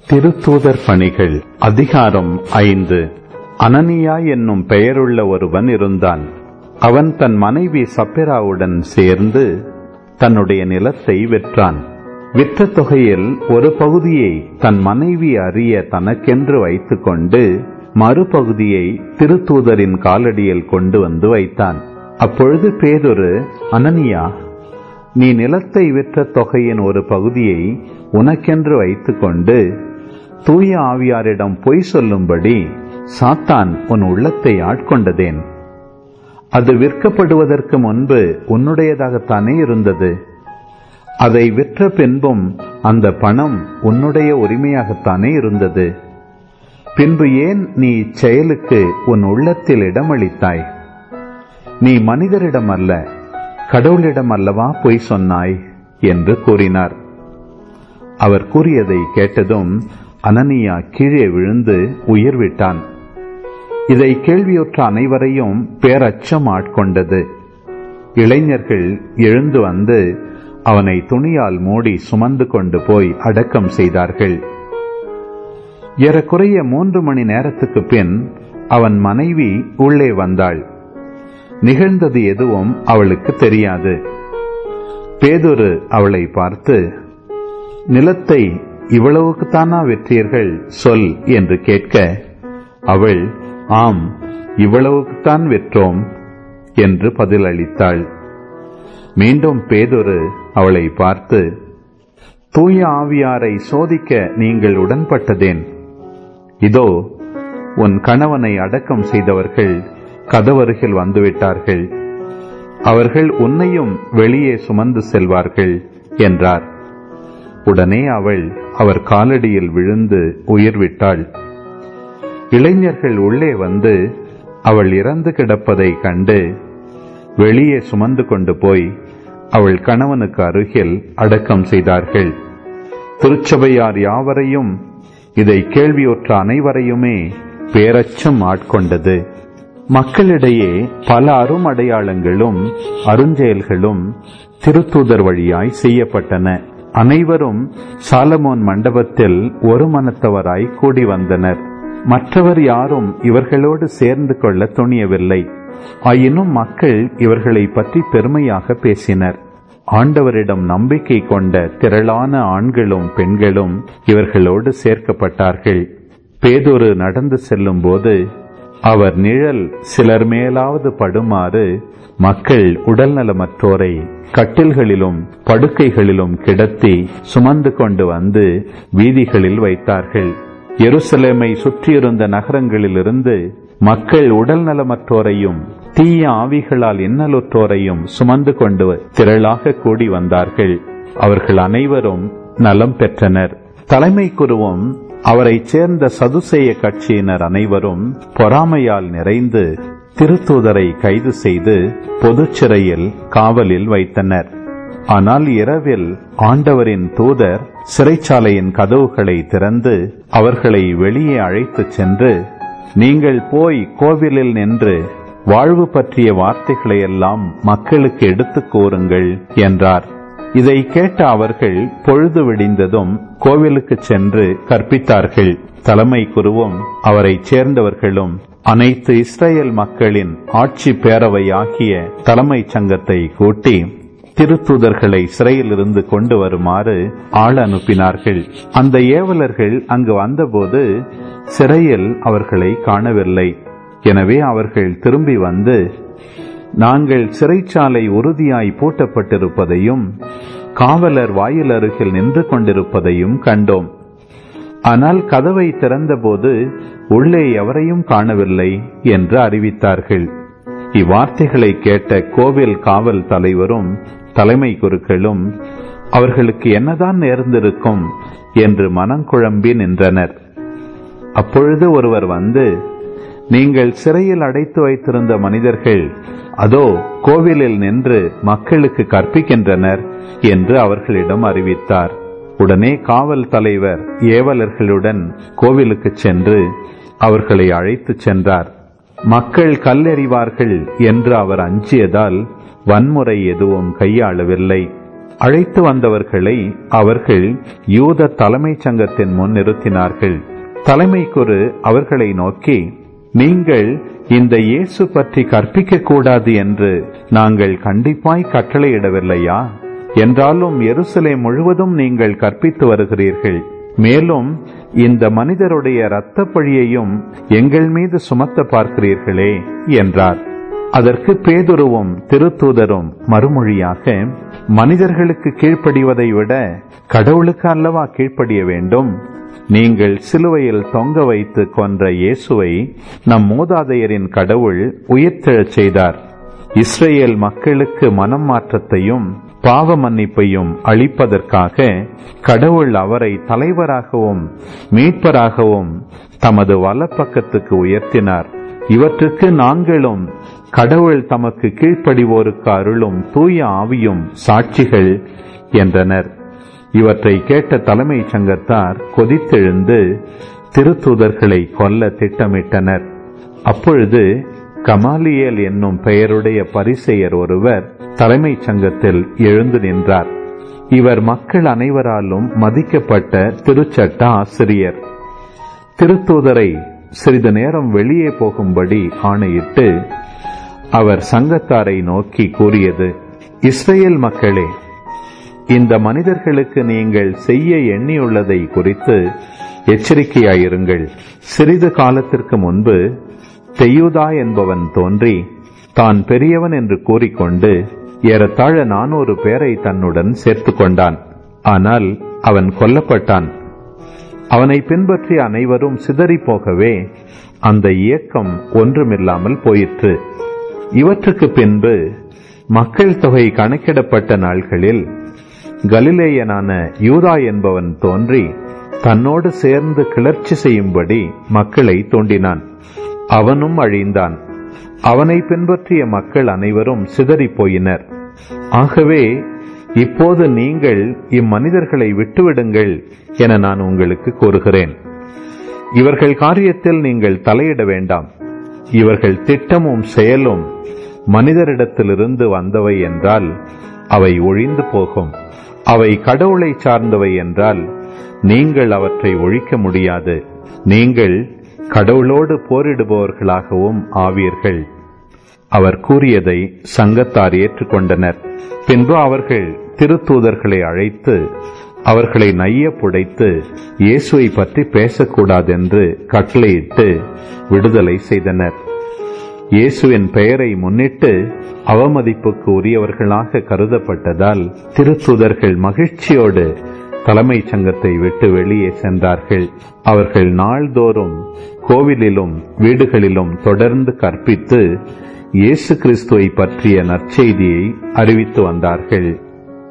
திருத்தூதர் பணிகள் அதிகாரம் ஐந்து அனனியா என்னும் பெயருள்ள ஒருவன் இருந்தான் அவன் தன் மனைவி சப்பிராவுடன் சேர்ந்து தன்னுடைய நிலத்தை விற்றான் விற்ற தொகையில் ஒரு பகுதியை தன் மனைவி அறிய தனக்கென்று வைத்துக்கொண்டு மறுபகுதியை திருத்தூதரின் காலடியில் கொண்டு வந்து வைத்தான் அப்பொழுது பேதொரு அனனியா நீ நிலத்தை விற்ற தொகையின் ஒரு பகுதியை உனக்கென்று வைத்துக்கொண்டு தூய ஆவியாரிடம் பொய் சொல்லும்படி சாத்தான் உன் உள்ளத்தை ஆட்கொண்டதேன் அது விற்கப்படுவதற்கு முன்பு உன்னுடையதாகத்தானே இருந்தது அதை விற்ற பின்பும் அந்த பணம் உன்னுடைய உரிமையாகத்தானே இருந்தது பின்பு ஏன் நீ இச்செயலுக்கு உன் உள்ளத்தில் இடமளித்தாய் நீ மனிதரிடம் அல்ல கடவுளிடம் அல்லவா பொய் சொன்னாய் என்று கூறினார் அவர் கூறியதை கேட்டதும் அனனியா கீழே விழுந்து உயிர் விட்டான் இதை கேள்வியுற்ற அனைவரையும் பேரச்சம் ஆட்கொண்டது இளைஞர்கள் எழுந்து வந்து அவனை துணியால் மூடி சுமந்து கொண்டு போய் அடக்கம் செய்தார்கள் ஏறக்குறைய மூன்று மணி நேரத்துக்கு பின் அவன் மனைவி உள்ளே வந்தாள் நிகழ்ந்தது எதுவும் அவளுக்கு தெரியாது பேதொரு அவளை பார்த்து நிலத்தை இவ்வளவுக்குத்தானா வெற்றீர்கள் சொல் என்று கேட்க அவள் ஆம் இவ்வளவுக்குத்தான் வெற்றோம் என்று பதிலளித்தாள் மீண்டும் பேதொரு அவளை பார்த்து தூய ஆவியாரை சோதிக்க நீங்கள் உடன்பட்டதேன் இதோ உன் கணவனை அடக்கம் செய்தவர்கள் கதவருகில் வந்துவிட்டார்கள் அவர்கள் உன்னையும் வெளியே சுமந்து செல்வார்கள் என்றார் உடனே அவள் அவர் காலடியில் விழுந்து உயிர் விட்டாள் இளைஞர்கள் உள்ளே வந்து அவள் இறந்து கிடப்பதை கண்டு வெளியே சுமந்து கொண்டு போய் அவள் கணவனுக்கு அருகில் அடக்கம் செய்தார்கள் திருச்சபையார் யாவரையும் இதை கேள்வியுற்ற அனைவரையுமே பேரச்சம் ஆட்கொண்டது மக்களிடையே பல அருமடையாளங்களும் அருஞ்செயல்களும் திருத்தூதர் வழியாய் செய்யப்பட்டன அனைவரும் சாலமோன் மண்டபத்தில் ஒரு மனத்தவராய் கூடி வந்தனர் மற்றவர் யாரும் இவர்களோடு சேர்ந்து கொள்ள துணியவில்லை ஆயினும் மக்கள் இவர்களை பற்றி பெருமையாக பேசினர் ஆண்டவரிடம் நம்பிக்கை கொண்ட திரளான ஆண்களும் பெண்களும் இவர்களோடு சேர்க்கப்பட்டார்கள் பேதொரு நடந்து செல்லும் போது அவர் நிழல் சிலர் மேலாவது படுமாறு மக்கள் உடல்நலமற்றோரை கட்டில்களிலும் படுக்கைகளிலும் கிடத்தி சுமந்து கொண்டு வந்து வீதிகளில் வைத்தார்கள் எருசலேமை சுற்றியிருந்த நகரங்களிலிருந்து மக்கள் உடல் நலமற்றோரையும் தீய ஆவிகளால் இன்னலுற்றோரையும் சுமந்து கொண்டு திரளாக கூடி வந்தார்கள் அவர்கள் அனைவரும் நலம் பெற்றனர் தலைமை குருவும் அவரைச் சேர்ந்த சதுசேய கட்சியினர் அனைவரும் பொறாமையால் நிறைந்து திருத்தூதரை கைது செய்து பொது சிறையில் காவலில் வைத்தனர் ஆனால் இரவில் ஆண்டவரின் தூதர் சிறைச்சாலையின் கதவுகளை திறந்து அவர்களை வெளியே அழைத்துச் சென்று நீங்கள் போய் கோவிலில் நின்று வாழ்வு பற்றிய வார்த்தைகளை எல்லாம் மக்களுக்கு எடுத்துக் கூறுங்கள் என்றார் இதை கேட்ட அவர்கள் பொழுது விடிந்ததும் கோவிலுக்கு சென்று கற்பித்தார்கள் தலைமை குருவும் அவரைச் சேர்ந்தவர்களும் அனைத்து இஸ்ரேல் மக்களின் ஆட்சி பேரவையாகிய தலைமைச் சங்கத்தை கூட்டி திருத்தூதர்களை சிறையிலிருந்து கொண்டு வருமாறு ஆள் அனுப்பினார்கள் அந்த ஏவலர்கள் அங்கு வந்தபோது சிறையில் அவர்களை காணவில்லை எனவே அவர்கள் திரும்பி வந்து நாங்கள் சிறைச்சாலை உறுதியாய் பூட்டப்பட்டிருப்பதையும் காவலர் வாயில் அருகில் நின்று கொண்டிருப்பதையும் கண்டோம் ஆனால் கதவை திறந்தபோது உள்ளே எவரையும் காணவில்லை என்று அறிவித்தார்கள் இவ்வார்த்தைகளை கேட்ட கோவில் காவல் தலைவரும் தலைமை குருக்களும் அவர்களுக்கு என்னதான் நேர்ந்திருக்கும் என்று மனங்குழம்பி நின்றனர் அப்பொழுது ஒருவர் வந்து நீங்கள் சிறையில் அடைத்து வைத்திருந்த மனிதர்கள் அதோ கோவிலில் நின்று மக்களுக்கு கற்பிக்கின்றனர் என்று அவர்களிடம் அறிவித்தார் உடனே காவல் தலைவர் ஏவலர்களுடன் கோவிலுக்கு சென்று அவர்களை அழைத்துச் சென்றார் மக்கள் கல்லெறிவார்கள் என்று அவர் அஞ்சியதால் வன்முறை எதுவும் கையாளவில்லை அழைத்து வந்தவர்களை அவர்கள் யூத தலைமைச் சங்கத்தின் முன் நிறுத்தினார்கள் தலைமை குரு அவர்களை நோக்கி நீங்கள் இந்த இயேசு பற்றி கற்பிக்க கூடாது என்று நாங்கள் கண்டிப்பாய் கட்டளையிடவில்லையா என்றாலும் எருசலேம் முழுவதும் நீங்கள் கற்பித்து வருகிறீர்கள் மேலும் இந்த மனிதருடைய இரத்த பழியையும் எங்கள் மீது சுமத்த பார்க்கிறீர்களே என்றார் அதற்கு பேதுருவும் திருத்தூதரும் மறுமொழியாக மனிதர்களுக்கு கீழ்ப்படிவதை விட கடவுளுக்கு அல்லவா கீழ்ப்படிய வேண்டும் நீங்கள் சிலுவையில் தொங்க வைத்து கொன்ற இயேசுவை நம் மூதாதையரின் கடவுள் உயிர்த்தெழச் செய்தார் இஸ்ரேல் மக்களுக்கு மனம் மாற்றத்தையும் பாவ மன்னிப்பையும் அளிப்பதற்காக கடவுள் அவரை தலைவராகவும் மீட்பராகவும் தமது வலப்பக்கத்துக்கு உயர்த்தினார் இவற்றுக்கு நாங்களும் கடவுள் தமக்கு கீழ்ப்படிவோருக்கு அருளும் தூய ஆவியும் சாட்சிகள் என்றனர் இவற்றை கேட்ட தலைமைச் சங்கத்தார் கொதித்தெழுந்து திருத்தூதர்களை கொல்ல திட்டமிட்டனர் அப்பொழுது கமாலியேல் என்னும் பெயருடைய பரிசெயர் ஒருவர் தலைமைச் சங்கத்தில் எழுந்து நின்றார் இவர் மக்கள் அனைவராலும் மதிக்கப்பட்ட திருச்சட்ட ஆசிரியர் திருத்தூதரை சிறிது நேரம் வெளியே போகும்படி ஆணையிட்டு அவர் சங்கத்தாரை நோக்கி கூறியது இஸ்ரேல் மக்களே இந்த மனிதர்களுக்கு நீங்கள் செய்ய எண்ணியுள்ளதை குறித்து எச்சரிக்கையாயிருங்கள் சிறிது காலத்திற்கு முன்பு தெய்யுதா என்பவன் தோன்றி தான் பெரியவன் என்று கூறிக்கொண்டு ஏறத்தாழ நானூறு பேரை தன்னுடன் சேர்த்து கொண்டான் ஆனால் அவன் கொல்லப்பட்டான் அவனை பின்பற்றி அனைவரும் சிதறி போகவே அந்த இயக்கம் ஒன்றுமில்லாமல் போயிற்று இவற்றுக்கு பின்பு மக்கள் தொகை கணக்கிடப்பட்ட நாள்களில் கலிலேயனான யூதா என்பவன் தோன்றி தன்னோடு சேர்ந்து கிளர்ச்சி செய்யும்படி மக்களை தூண்டினான் அவனும் அழிந்தான் அவனை பின்பற்றிய மக்கள் அனைவரும் சிதறிப் போயினர் ஆகவே இப்போது நீங்கள் இம்மனிதர்களை விட்டுவிடுங்கள் என நான் உங்களுக்கு கூறுகிறேன் இவர்கள் காரியத்தில் நீங்கள் தலையிட வேண்டாம் இவர்கள் திட்டமும் செயலும் மனிதரிடத்திலிருந்து வந்தவை என்றால் அவை ஒழிந்து போகும் அவை கடவுளை சார்ந்தவை என்றால் நீங்கள் அவற்றை ஒழிக்க முடியாது நீங்கள் கடவுளோடு போரிடுபவர்களாகவும் ஆவீர்கள் அவர் கூறியதை சங்கத்தார் ஏற்றுக்கொண்டனர் பின்பு அவர்கள் திருத்தூதர்களை அழைத்து அவர்களை நைய புடைத்து இயேசுவை பற்றி பேசக்கூடாதென்று கட்டளையிட்டு விடுதலை செய்தனர் இயேசுவின் பெயரை முன்னிட்டு அவமதிப்புக்கு உரியவர்களாக கருதப்பட்டதால் திருத்தூதர்கள் மகிழ்ச்சியோடு தலைமைச் சங்கத்தை விட்டு வெளியே சென்றார்கள் அவர்கள் நாள்தோறும் கோவிலிலும் வீடுகளிலும் தொடர்ந்து கற்பித்து இயேசு கிறிஸ்துவை பற்றிய நற்செய்தியை அறிவித்து வந்தார்கள்